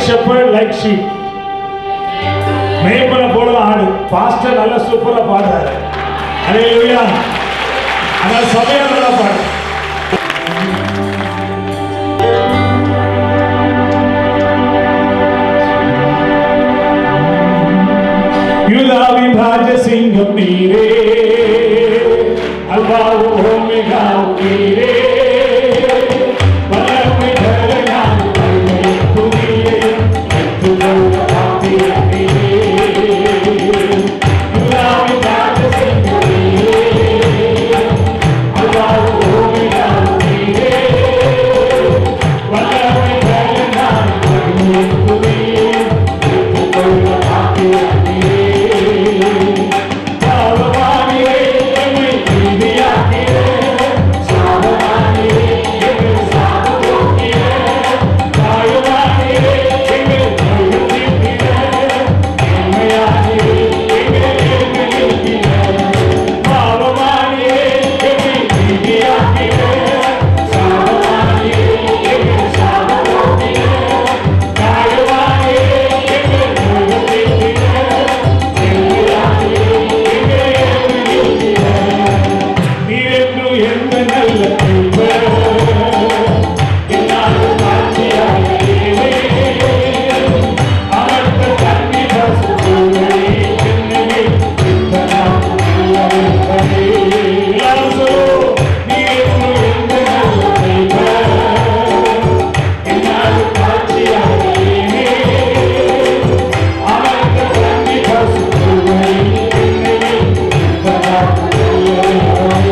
shepherd like sheep மேய்ப்பனை போல ஆடு pastor நல்ல சூப்பரா பாடுறாரு அல்லேலூயா ஆனால் சபையா நல்லா பாடு யூதாவின் ராஜசிங்கம் நீரே அல்வாவும் ஓமெகாவும் நீரே வல்லமை தரலாம் வல்லமை துதியையும் பெற்றுக்கொள்ள பாத்திரம் நீரே. யூதாவின் ராஜசிங்கம் நீரே அல்வாவும் ஓமெகாவும் நீரே வல்லமை தரலாம் வல்லமை துதியையும் பெற்றுக்கொள்ள பாத்திரம் நீரே. சாவமானியே எம்மை நீதியாக்கியே. சாவமானியே எம்மை சாவபோக்கியே. தாயுமானியே எம்மை தழுவித்தியே. எம்மையானியே எம்மை ஏற்றுகிறியே. பாவமானியே எம்மை நீதியாக்கியே. சாவமானியே எம்மை சாவபோக்கியே. தாயுமானியே எம்மை தழுவித்தியே. நீரென்று எந்த நல்ல தெய்வம். என்னாலும் சாட்சியாக நீரே. அமர்ந்த கன்னி பசுக்களே, என்னை இத்தனாம் உள்ளவர்களே. எல்லாரும் சொல்லுவோம். நீரென்று எந்த நல்ல தெய்வம். என்னாலும் சாட்சியாக நீரே. அமர்ந்த கன்னி பசுக்களே, என்னை இத்தனாம் உள்ளவர்களே.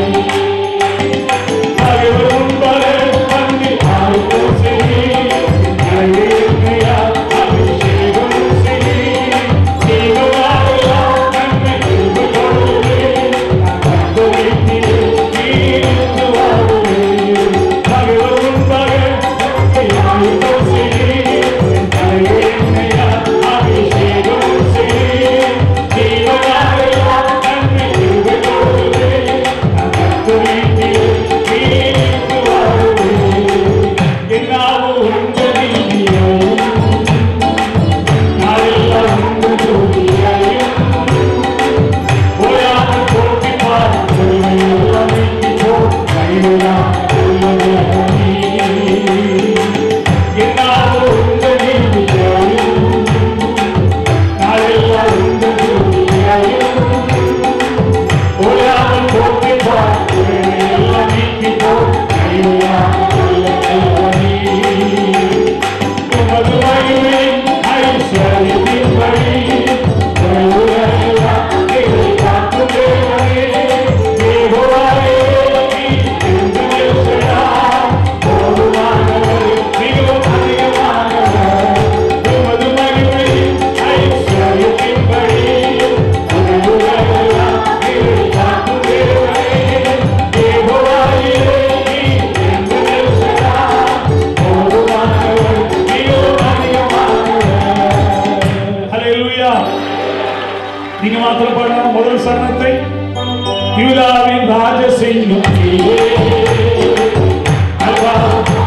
ஹalleluya நீங்க மாத்திரம் பாடலாம் முதல் சரணத்தை யூதாவின் ராஜசிங்கம் நீரே. அல்வா.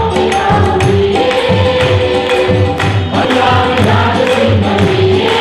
அல்லாவின் ராஜசிங்கம் நீரே.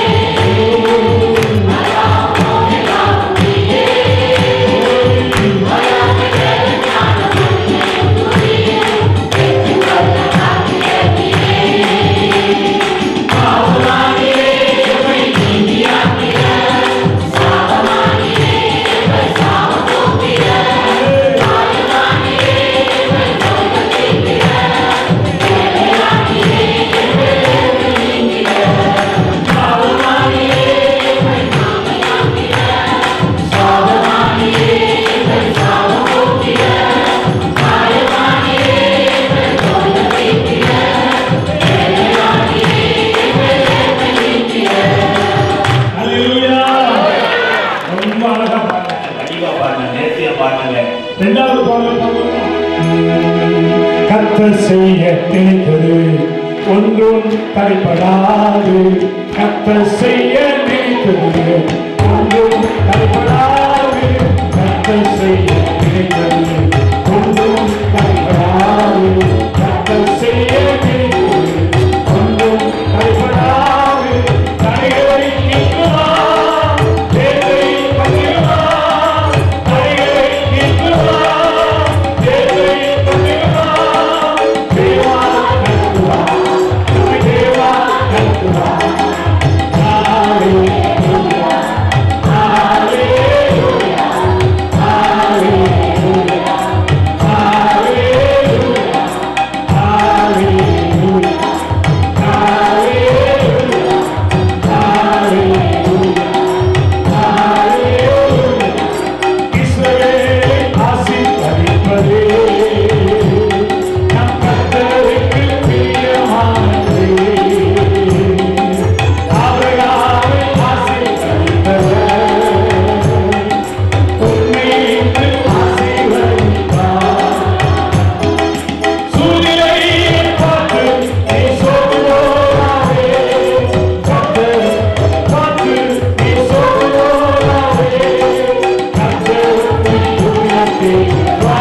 ஹalleluya ரொம்ப அழகா பாடுறாங்க கண்டிப்பா பாருங்க நேர்த்தியா பாருங்க ரெண்டாவது பாடல் பாடுவோமா? கர்த்தர் செய்ய நினைத்தது ஒன்றும் தடைப்படாது கர்த்தர் செய்ய நினைத்தது ஒன்றும் தடைப்படாது கர்த்தர் செய்ய நினைத்தது ஒன்றும் தடைப்படாது கர்த்தர் செய்ய நினைத்தது ஒன்றும் தடைப்படாது சூழ்நிலையை பார்த்து நீ சோர்வோராதே. கர்த்தர் பார்த்து நீ சோர்வோராதே. கர்த்தர் உன் உள்ளத்தில் வா.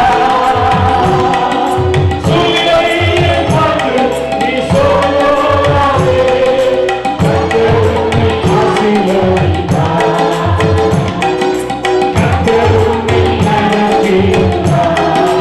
சூழ்நிலையை பார்த்து நீ சோர்வோராதே. கர்த்தர் உன்னை ஆசீர்வதிப்பார். கர்த்தர் உன்னை நடத்தினார்.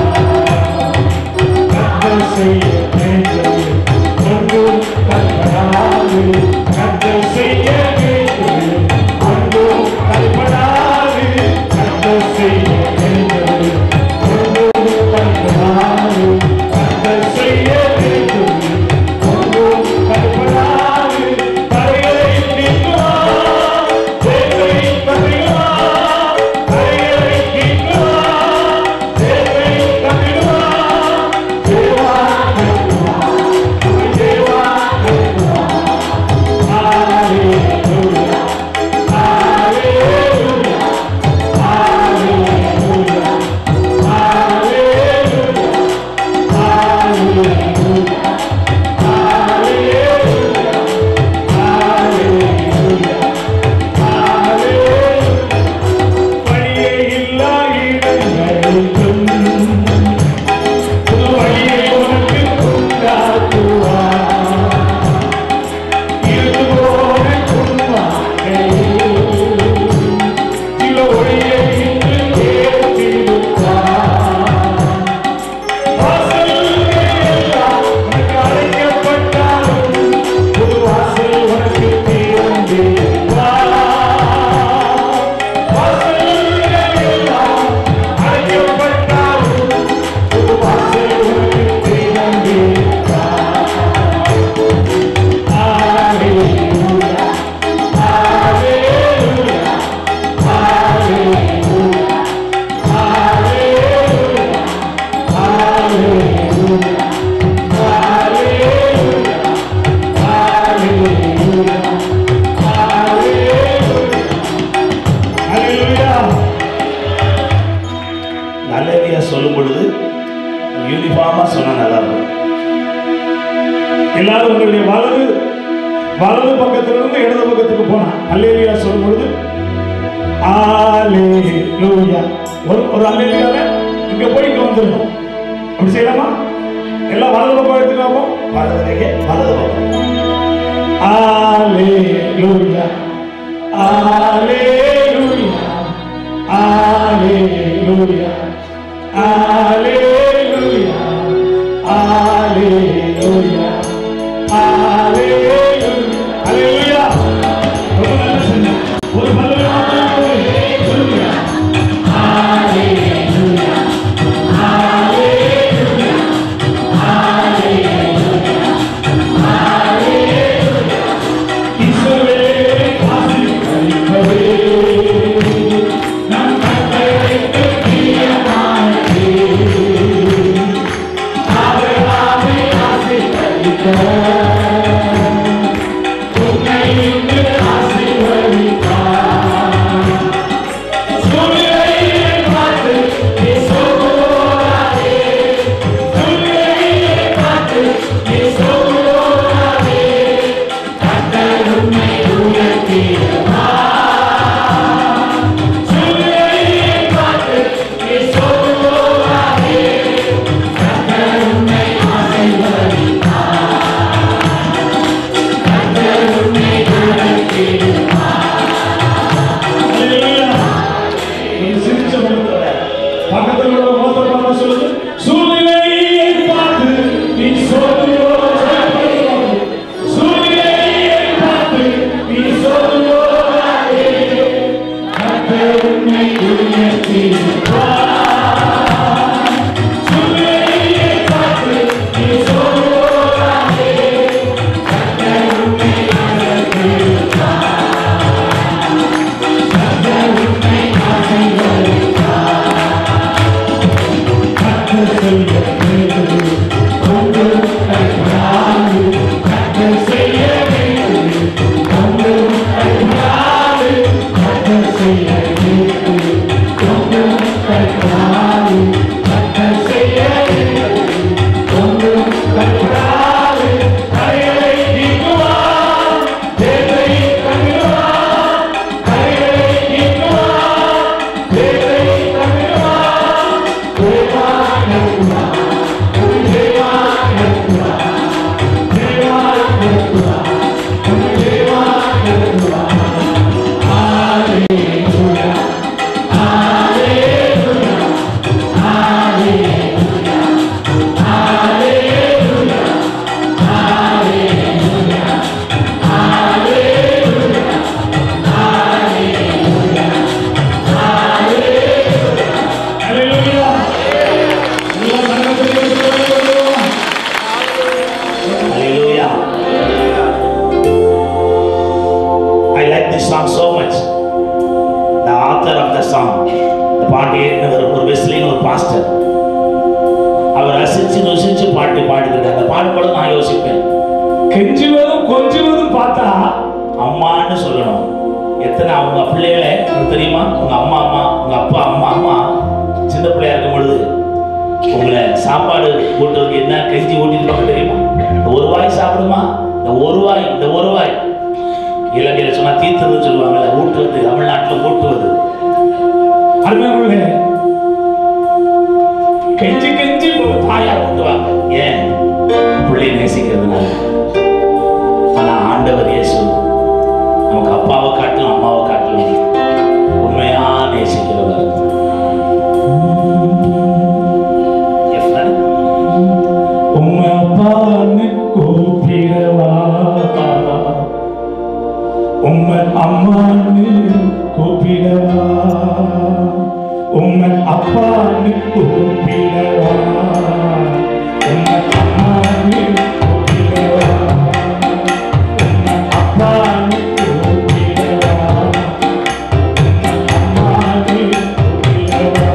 கர்த்தர் செய்ய வேண்டியது ஒன்றும் தடைபடாது. கர்த்தர் செய்ய வேண்டியது ஒன்றும் தடைபடாது. கர்த்தர் செய்ய வேண்டியது ஒன்றும் தடைபடாது. கர்த்தர் செய்ய வேண்டியது ஒன்றும் தடைபடாது. தடைகளை நீக்குவார். தேவை தடைகளார். தடைகளை நீக்குவார். தேவை தடைகளார். தேவா தேவா தேவா ஹalleluya ஹalleluya ஹalleluya ஹalleluya வழியே இல்லா இடங்களுக்கும் புது வழியை உனக்கு உண்டாக்குவார். இருண்டு போன குன்மாக்களில் சில ஒளியை இன்று ஏற்றிடுவார். வாசல்கள் எல்லாம் உனக்கு அடைக்கப்பட்டாலும் புது வாசல் உனக்கு திறந்திருப்பார். வாசல்கள் எல்லாம் அடைக்கப்பட்டாலும் புது வாசல் உனக்கு திறந்திருப்பார். ஹalleluya ஹalleluya ஹalleluya ஹalleluya நல்லவியா சொல்லும் பொழுது யூனிஃபார்மா சொன்னா நல்லா இருக்கும் எல்லாரும் உங்களுடைய வலது வலது பக்கத்திலிருந்து இடது பக்கத்துக்கு போனா அல்லேலியா சொல்லும் பொழுது ஆலேலூயா ஒரு ஒரு அல்லேலியால இங்க போய் இங்க வந்துடணும் அப்படி செய்யலாமா எல்லாம் வலது பக்கம் எடுத்துக்காமோ வலது கையை வலது பக்கம் hallelujah hallelujah hallelujah hallelujah hallelujah hallelujah ஹalleluya ரொம்ப நல்லா சொன்னீங்க. ஒரு பல்லவி மாத்திரம் போதும். ஹalleluya ஹalleluya ஹalleluya ஹalleluya இயேசுவே ஆசீர்வதிப்பவரே நம் கர்த்தருக்கு பிரியமானவரே இப்படி பாடுகிறது அந்த பாடும்போது நான் யோசிப்பேன் கெஞ்சுவதும் கொஞ்சுவதும் பார்த்தா அம்மான்னு சொல்லணும் எத்தனை அவங்க பிள்ளைகளை உங்களுக்கு தெரியுமா உங்க அம்மா அம்மா உங்க அப்பா அம்மா அம்மா சின்ன பிள்ளையா இருக்கும் பொழுது உங்களை சாப்பாடு ஊட்டுறதுக்கு என்ன கெஞ்சி ஊட்டிருப்பாங்க தெரியுமா இந்த ஒரு வாய் சாப்பிடுமா இந்த ஒரு வாய் இந்த ஒரு வாய் இலங்கையில சொன்னா தீர்த்ததுன்னு சொல்லுவாங்கல்ல ஊட்டுவது தமிழ்நாட்டுல ஊட்டுவது அருமையானவர்களே கெஞ்சி கெஞ்சி தாயார் ஊட்டுவாங்க ஏன் பிள்ளையை நேசிக்கிறதுனால ஆனா ஆண்டவர் இயேசு நமக்கு அப்பாவை காட்டிலும் அம்மாவை காட்டிலும் உண்மையா நேசிக்கிறவர் Yes, sir. உம்மை அப்பான்னு கூப்பிடவா உம்மை அம்மான்னு கூப்பிடவா உம்மை அப்பான்னு கூப்பிடவா உம்மை அம்மான்னு கூப்பிடவா உம்மை அப்பான்னு கூப்பிடவா உம்மை அம்மான்னு கூப்பிடவா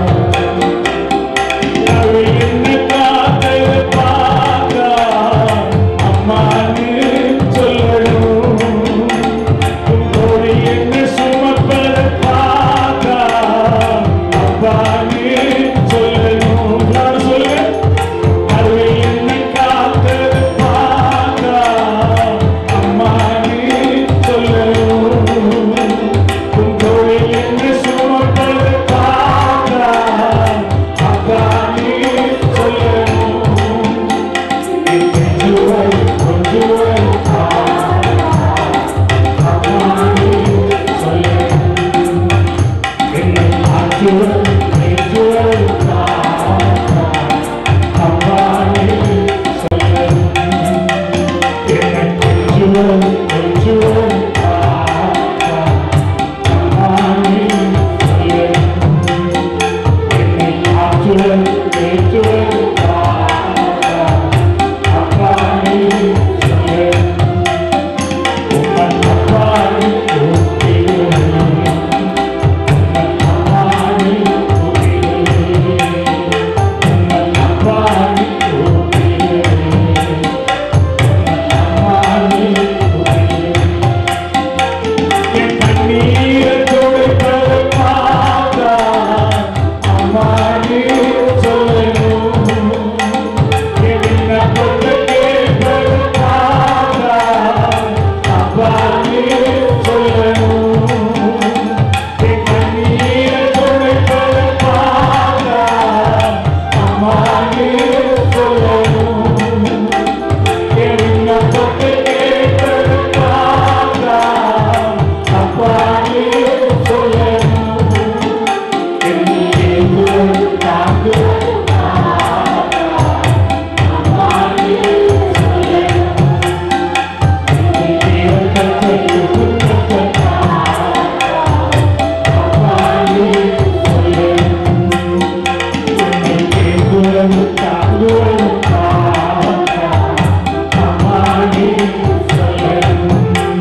அவை என்ன காதல் பார்த்தா அம்மான்னு சொல்லணும் உன்னோடு என்ன சுமப்பத பார்த்தா அப்பான்னு சொல்லணும் நான் சொல்லுவேன் அவை என்ன காதல் பார்த்தா அம்மான்னு சொல்லணும் உன்னோடு என்ன சுமப்பத பார்த்தா அப்பான்னு சொல்லணும் கொஞ்சுவல் கொஞ்சுவல் அப்பான்னு சொல்லணும் என்னை ஆற்றுவல் ஏற்றுவல் அப்பான்னு சொல்லணும் என்னை கொஞ்சுவல் கொஞ்சுவல் அப்பான்னு சொல்லணும் என்னை ஆற்றுவல் ஏற்றுவல் அப்பான்னு சொல்லணும் உம்மன் அப்பான்னு கூப்பிடுவேன் உம்மன் அப்பான்னு கூப்பிடுவேன் உம்மன் அப்பான்னு கூப்பிடுவேன் உம்மன் அப்பான்னு கூப்பிடுவேன் என் கண்ணீரை துடைப்பதை பார்த்தா அம்மானே சொல்லணும் என் விண்ணப்பத்தை கேட்பதை பார்த்தா அப்பானே சொல்லணும் என் கண்ணீரை துடைப்பதை பார்த்தா அம்மானே சொல்லணும் என் விண்ணப்பத்தை கேட்பதை பார்த்தா அப்பானே சொல்லணும் என்னை ஏங்குவது தாங்குவது அம்மானே சொல்லணும் என்னை ஏற்கத்தை குற்றத்தை அப்பானே சொல்லணும் என்னை ஏங்குவது தாங்குவது அம்மானே சொல்லணும்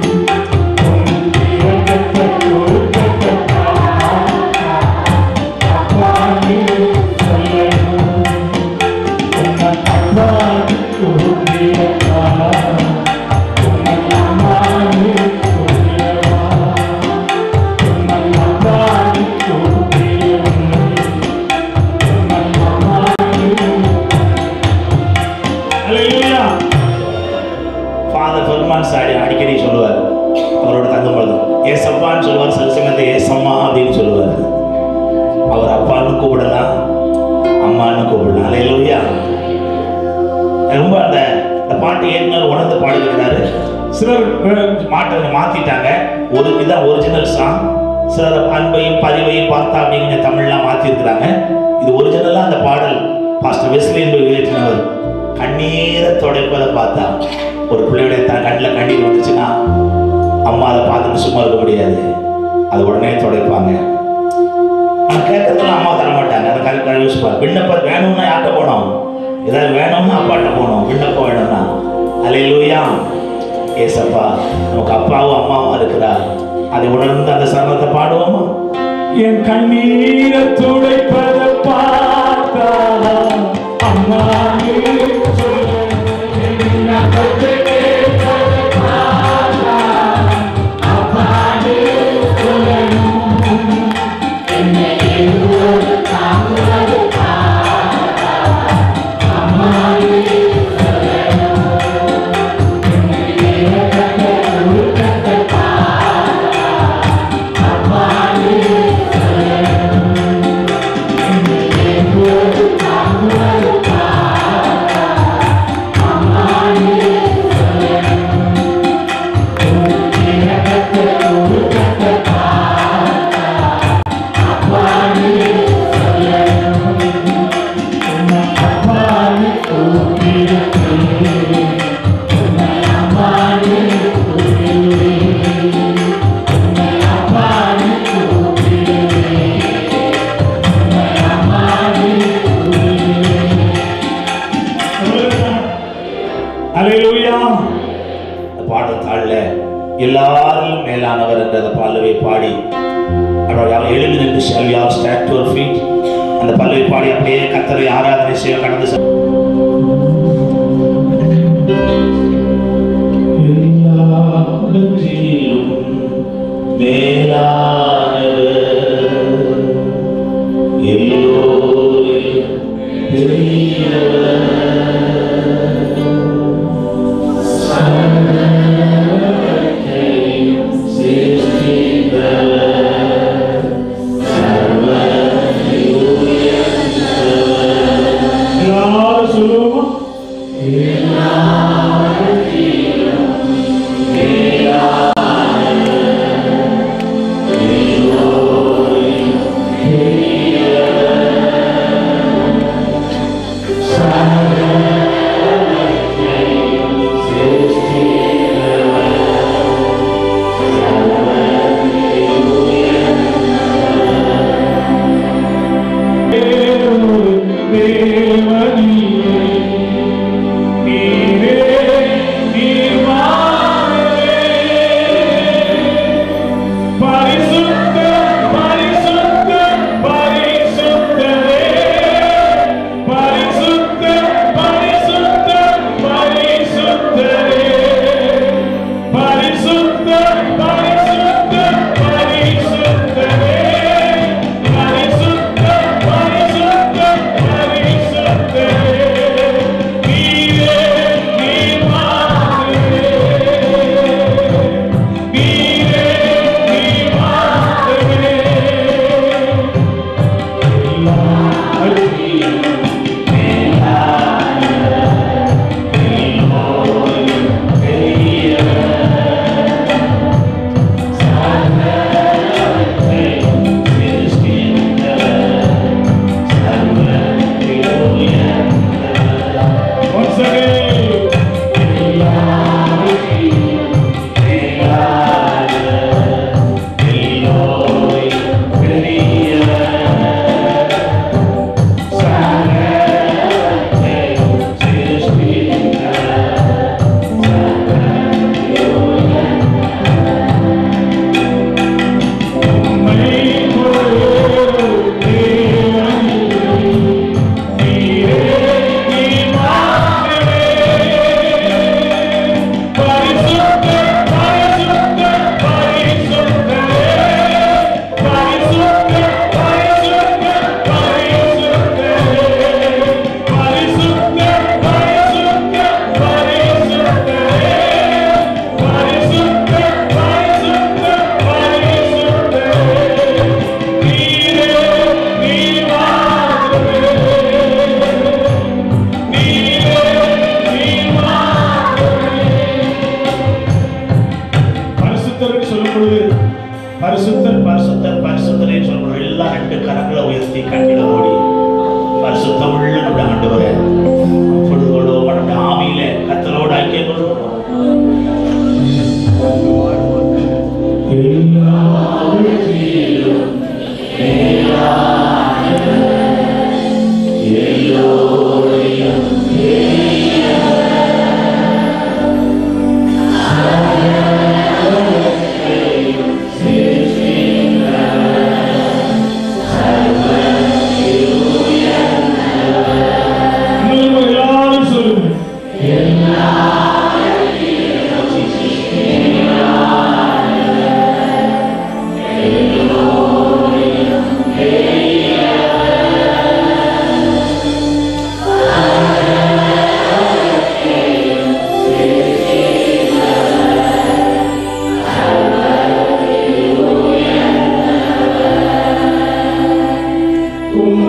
Hallelujah. ஃபாதர் பெருமான் சாடி அடிக்கடி சொல்லுவார் அவரோட தங்கும்பொழுது ஏசப்பான்னு சொல்லுவார் சில சமயத்தை ஏசம்மா அப்படின்னு சொல்லுவார் அவர் அப்பான்னு கூப்பிடலாம் அம்மான்னு கூப்பிடலாம் அலையிலூயா ரொம்ப அந்த இந்த பாட்டு ஏற்கனவே உணர்ந்து பாடுகிறாரு சிலர் அஹ், மாற்ற மாத்திட்டாங்க ஒரு இதான் ஒரிஜினல் சாங் சிலர் அன்பையும் பதிவையும் பார்த்தா அப்படிங்கிற தமிழ்லாம் மாற்றிருக்கிறாங்க இது ஒரிஜினலாக அந்த பாடல் பாஸ்டர் வெஸ்லி என்பவர் இயற்றினவர் கண்ணீரை துடைப்பதை பார்த்தா ஒரு பிள்ளையுடைய த கண்ணில் கண்ணீர் வந்துச்சுன்னா அம்மா அதை பார்த்துட்டு சும்மா இருக்க முடியாது அது உடனே துடைப்பாங்க ஆனால் கேட்கறதுலாம் அம்மா தர மாட்டாங்க அதை கரெக்ட் கழுவி யூஸ் விண்ணப்பம் வேணும்னா யார்கிட்ட போனோம் ஏதாவது வேணும்னா அப்பாட்ட போகணும் விண்ணப்பம் வேணும்னா அலையிலூயா ஏசப்பா நமக்கு அப்பாவும் அம்மாவும் இருக்கிறார் அதை உணர்ந்து அந்த சரணத்தை பாடுவோமா என் கண்ணீரை துடைப்பதை பார்த்தா அம்மாவே சொல்ல அல்லேலூயா அந்த பாடத்தாள்ல எல்லாரிலும் மேலானவர் என்ற அந்த பல்லவை பாடி அவர் அவர் எழுந்து நின்று shall we all stand to our feet அந்த பல்லவை பாடி அப்படியே கத்தரை ஆராதனை செய்ய கடந்து செ- எல்லாவற்றிலும் மேலானவர் எல்லோரிலும் பெரியவர் எல்லாரும் சொல்லுவோமா Once again. பரிசுத்தர்னு சொல்லும் பொழுது பரிசுத்தர் பரிசுத்தர் பரிசுத்தரே சொல்றோம் எல்லா ரெண்டு கரங்களை உயர்த்தி கண்ணில ஓடி பரிசுத்தம் உள்ள நம்முடைய ஆண்டவரே அப்பொழுது கொள்வோம் நம்முடைய ஆவியில கத்தலோடு ஐக்கியம் கொள்வோம் இன்னும் எல்லாரும் சொல்லுங்க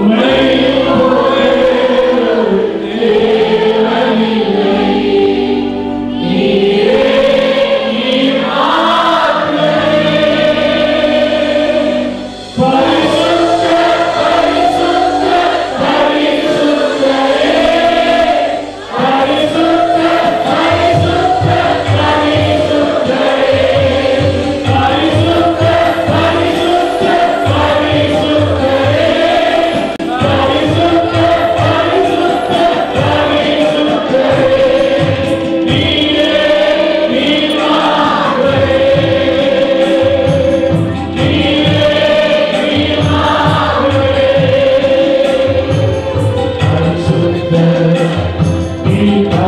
உம்மை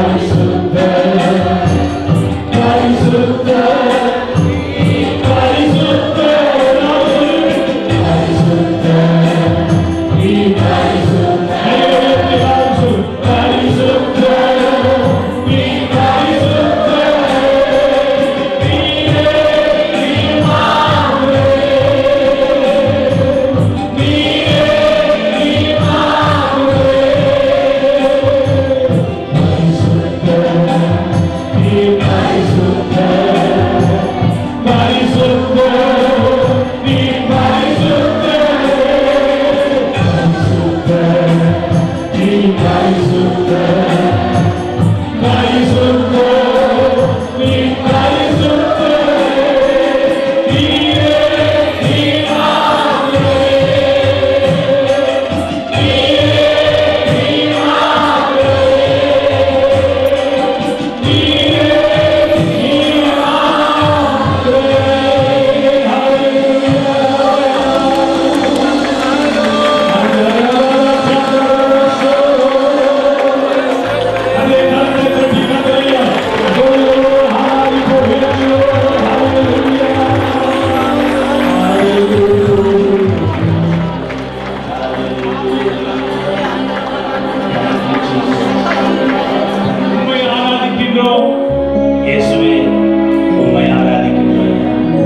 உம்மை ஆராதிக்கின்றோம் இயேசுவே உம்மை ஆராதிக்கின்றோம்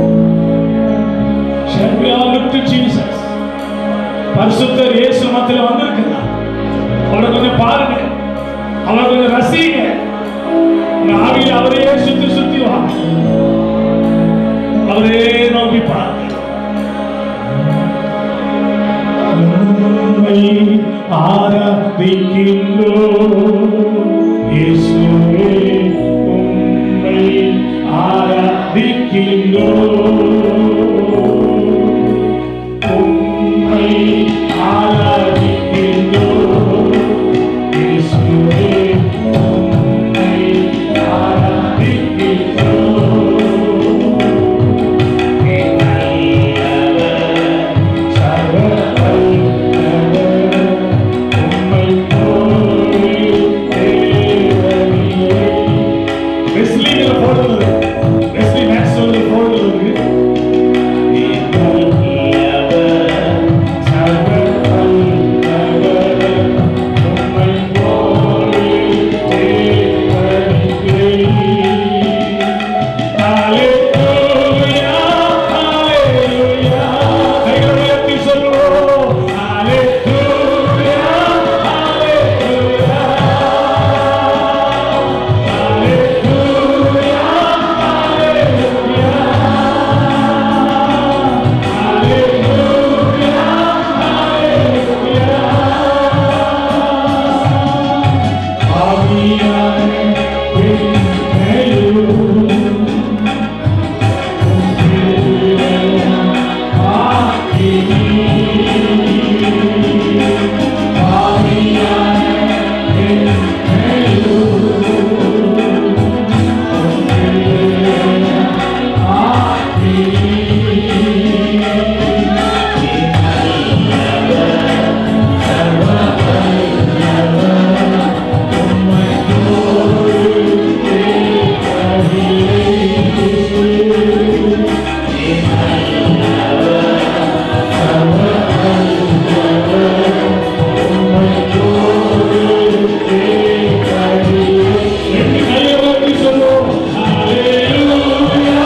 Shall we all look to Jesus? பரிசுத்தர் இயேசு மத்தியில் வந்திருக்கிறார் அவரை கொஞ்சம் பாருங்க அவரை கொஞ்சம் ரசிங்க உங்க ஆவியில் அவரையே சுத்தி சுத்தி வாங்க அவரே நோக்கி பாருங்க உம்மை ஆராதிக்கின்றோம் இயேசுவே உம்மை ஆராதிக்கின்றோம் உம்மை ஆராதிக்கின்றோம் இயேசுவே உம்மை ஆராதிக்கின்றோம் சர்வ வல்லவர் உம்மை போற்றி தேவனே. வெஸ்லிங்கிற போடுறது வெஸ்லி மேக்ஸ்வெல் போடுறது சர்வ வல்லவர் உம்மை போற்றி தேவனே. Hallelujah, hallelujah. கைகளை உயர்த்தி சொல்லுவோம். Hallelujah, hallelujah. Hallelujah, hallelujah. Hallelujah, hallelujah. ஆவியானே, உம்மையும் ரெண்டு கையை உயர்த்தி சொல்லுவோம். Hallelujah,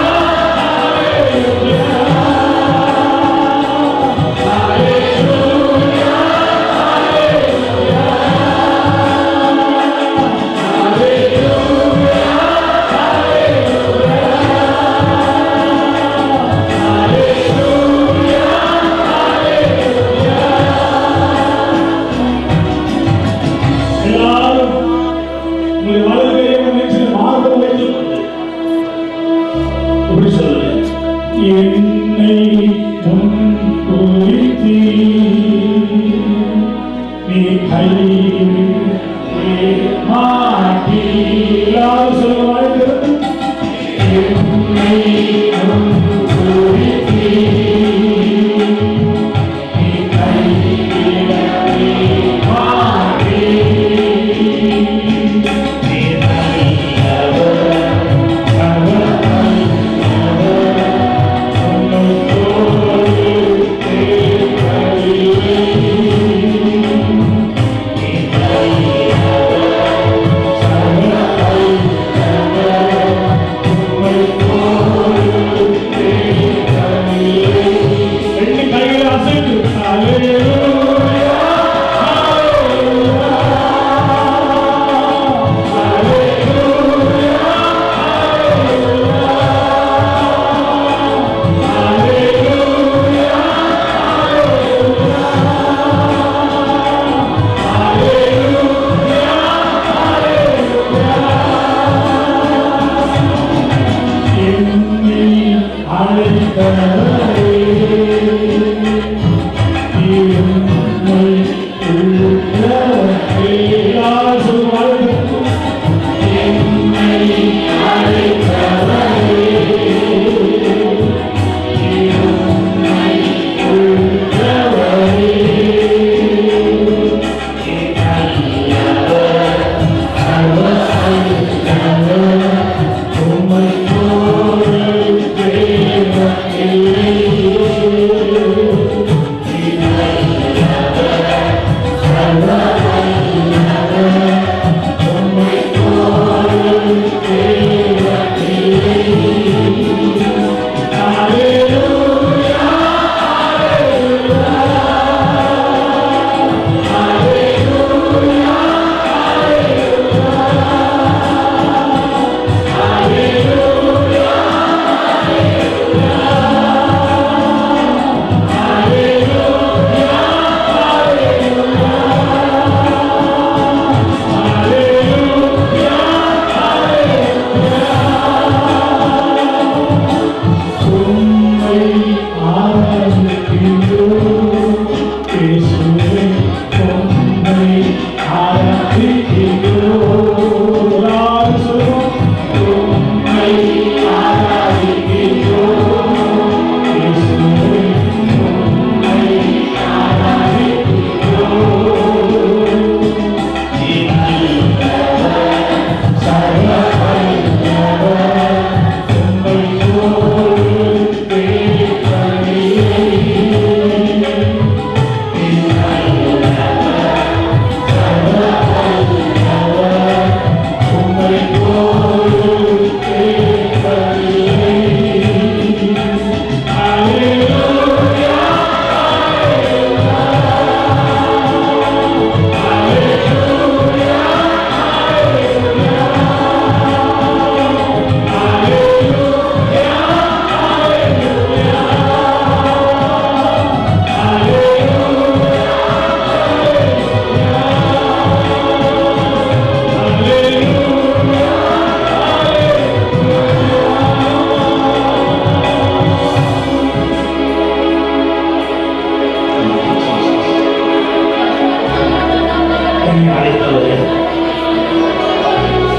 எல்லாரும் உங்களை வலது கையை முன்னேற்றி மார்பு வைத்துக் கொண்டு இப்படி சொல்லுங்க என்னை முன்குறித்தி நீ கை மாட்டி எல்லாரும் சொல்லுங்க வாழ்க்கிறது என்னை முன்குறித்தி நீ கை மாட்டி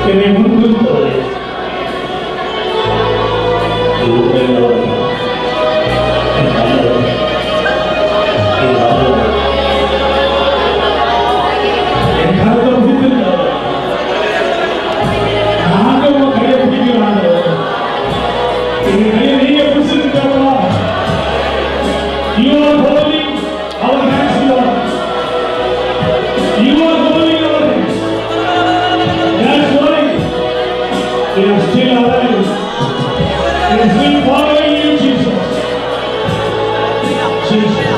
என்னை முன்குறித்தவரே இது உண்மையுள்ளவர் இது நல்லவர் இது நல்லவர் என் கருத்தை பிடித்திருந்தவர் நாங்க உங்க கையை பிடிக்கிறாங்க எங்க கையை நீங்க பிடிச்சிருக்காங்களா You are holding our hands, Lord. You are holding our hands. That's why we are still alive. We are still following you, Jesus. Jesus.